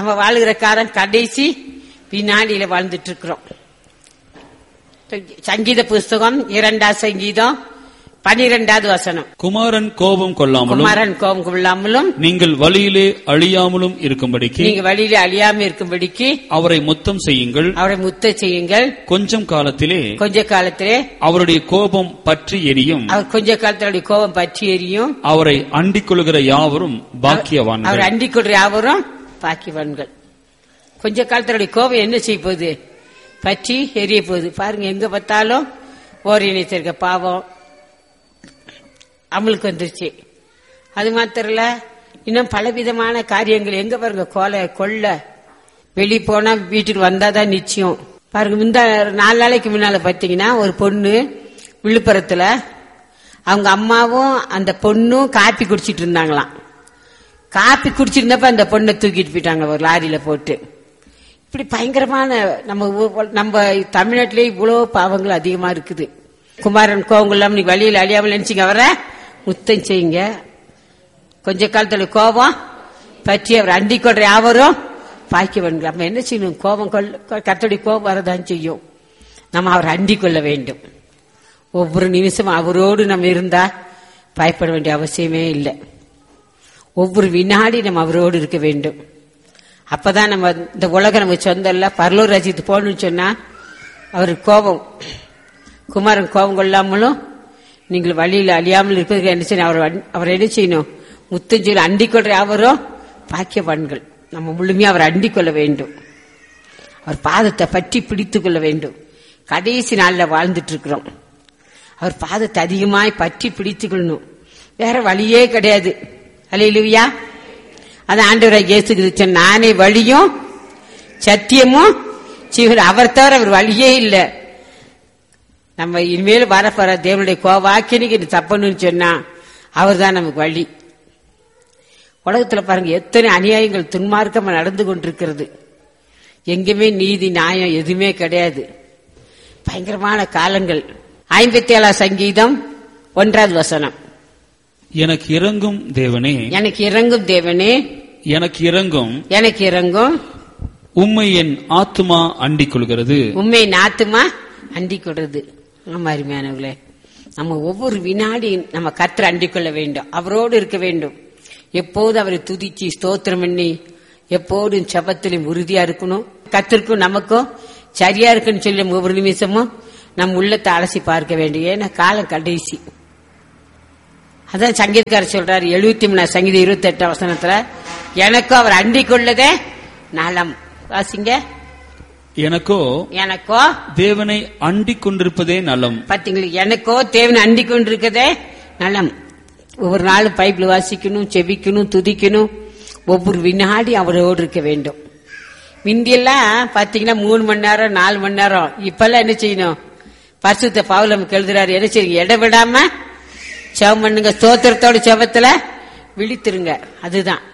நம்ம வாழுகிற காலம் கடைசி வினாடியில வாழ்ந்துட்டு இருக்கிறோம் சங்கீத புஸ்தகம் இரண்டாம் சங்கீதம் பனிரெண்டாவது வசனம் குமாரன் கோபம் கொள்ளாமலும் குமாரன் கோபம் கொள்ளாமலும் நீங்கள் வழியிலே அழியாமலும் இருக்கும்படிக்கு நீங்க வழியில அழியாம இருக்கும்படிக்கு அவரை முத்தம் செய்யுங்கள் அவரை முத்த செய்யுங்கள் கொஞ்சம் காலத்திலே கொஞ்ச காலத்திலே அவருடைய கோபம் பற்றி எரியும் அவர் கொஞ்ச காலத்தினுடைய கோபம் பற்றி எரியும் அவரை அண்டிக் கொள்கிற யாவரும் அவர் பாக்கியவான்கள் அண்டிக் கொள்ற யாவரும் பாக்கியவான்கள் கொஞ்ச காலத்தினுடைய கோபம் என்ன செய்ய போகுது பற்றி எரிய போகுது பாருங்க எங்க பார்த்தாலும் ஓர் இணைத்திருக்க பாவம் அமலுக்கு வந்துருச்சு அது மாத்திரம் இல்ல இன்னும் பலவிதமான காரியங்கள் எங்க பாருங்க கொலை கொள்ள வெளி போனா வீட்டுக்கு வந்தாதான் நிச்சயம் பாருங்க இந்த நாலு நாளைக்கு முன்னால பாத்தீங்கன்னா ஒரு பொண்ணு விழுப்புரத்துல அவங்க அம்மாவும் அந்த பொண்ணும் காப்பி குடிச்சிட்டு இருந்தாங்களாம் காப்பி குடிச்சிருந்தப்ப அந்த பொண்ணை தூக்கிட்டு போயிட்டாங்க ஒரு லாரியில போட்டு இப்படி பயங்கரமான நம்ம ஊ- நம்ம தமிழ்நாட்டிலே இவ்வளவு பாவங்கள் அதிகமா இருக்குது குமாரன் கோவங்குள்ளாம நீ வழியில் அழியாமல் நினைச்சீங்க அவரை முத்தம் செய்யுங்க கொஞ்ச காலத்துல கோபம் பற்றி அவர் அண்டிக் கொள்ற யாவரும் பாய்க்கவன்கள் நம்ம என்ன செய்யணும் கோபம் கொள்ள கத்தோடைய கோபம் வரதான் செய்யும் நம்ம அவர் அண்டிக் கொள்ள வேண்டும் ஒவ்வொரு நிமிஷம் அவரோடு நம்ம இருந்தா பயப்பட வேண்டிய அவசியமே இல்லை ஒவ்வொரு வினாடி நம்ம அவரோடு இருக்க வேண்டும் அப்பதான் நம்ம இந்த உலகம் நம்ம சொந்தம் இல்ல பரலூர் ராஜ்யத்துக்கு போகணும்னு சொன்னா அவர் கோபம் குமாரன் கோபம் கொள்ளாமலும் நீங்கள் வழியில் அழியாமல் இருப்பதற்கு என்ன செய்யணும் அவர் அன்- அவர் என்ன செய்யணும் முத்தஞ்சொல்லி அண்டிக் கொள்ற அவரும் பாக்கியவான்கள் நம்ம முழுமையா அவர் அண்டிக் கொள்ள வேண்டும் அவர் பாதத்தை பற்றி பிடித்துக் கொள்ள வேண்டும் கடைசி நாள்ல வாழ்ந்துட்டு இருக்கிறோம் அவர் பாதத்தை அதிகமாய் பற்றி பிடித்துக் கொள்ளணும் வேற வழியே கிடையாது அலையிலுவியா அது ஆண்டவராக இயேசு கிறிஸ்து நானே வழியும் சத்தியமும் ஜீவன் அவர் தவிர அவர் வழியே இல்லை நம்ம இனிமேல் வரப்போற தேவனுடைய கோவாக்கினிக்கு இது தப்பணும்னு சொன்னா அவர் தான் நமக்கு வழி உலகத்துல பாருங்க எத்தனை அநியாயங்கள் துன்மார்க்கமா நடந்து கொண்டிருக்கிறது எங்குமே நீதி நியாயம் எதுவுமே கிடையாது பயங்கரமான காலங்கள் ஐம்பத்தி ஏழாம் சங்கீதம் ஒன்றாவது வசனம் எனக்கு இறங்கும் தேவனே எனக்கு இறங்கும் தேவனே எனக்கு இறங்கும் எனக்கு இறங்கும் உம்மை என் ஆத்துமா அண்டிக் கொள்கிறது உண்மை நாத்துமா அண்டி கொடுறது ஆமா அருமையானவர்களே நம்ம ஒவ்வொரு வினாடியும் நம்ம கத்திர அண்டிக் கொள்ள வேண்டும் அவரோடு இருக்க வேண்டும் எப்போது அவரை துதிச்சு ஸ்தோத்திரம் பண்ணி எப்போதும் செபத்திலும் உறுதியா இருக்கணும் கத்திற்கும் நமக்கும் சரியா இருக்குன்னு சொல்லி நம்ம ஒவ்வொரு நிமிஷமும் நம் உள்ளத்தை அலசி பார்க்க வேண்டும் ஏன்னா காலம் கடைசி அதான் சங்கீதக்காரர் சொல்றாரு எழுபத்தி மூணாம் சங்கீதம் இருபத்தி எட்டாம் வசனத்துல எனக்கும் அவர் அண்டிக் கொள்ளதே நலம் வாசிங்க எனக்கோ எனக்கோ தேவனை அண்டிக் கொண்டிருப்பதே நலம் பாத்தீங்களா எனக்கோ தேவனை அண்டிக் கொண்டிருக்கதே நலம் ஒவ்வொரு நாளும் பைபிள் வாசிக்கணும் செபிக்கணும் துதிக்கணும் ஒவ்வொரு வினாடி அவரோடு இருக்க வேண்டும் முந்தியெல்லாம் பாத்தீங்கன்னா மூணு மணி நேரம் நாலு மணி நேரம் இப்பெல்லாம் என்ன செய்யணும் பரிசுத்த பாவல் நமக்கு எழுதுறாரு என்ன செய்யுங்க இடம் விடாம செவம் பண்ணுங்க ஸ்தோத்திரத்தோட செவத்துல விழித்திருங்க அதுதான்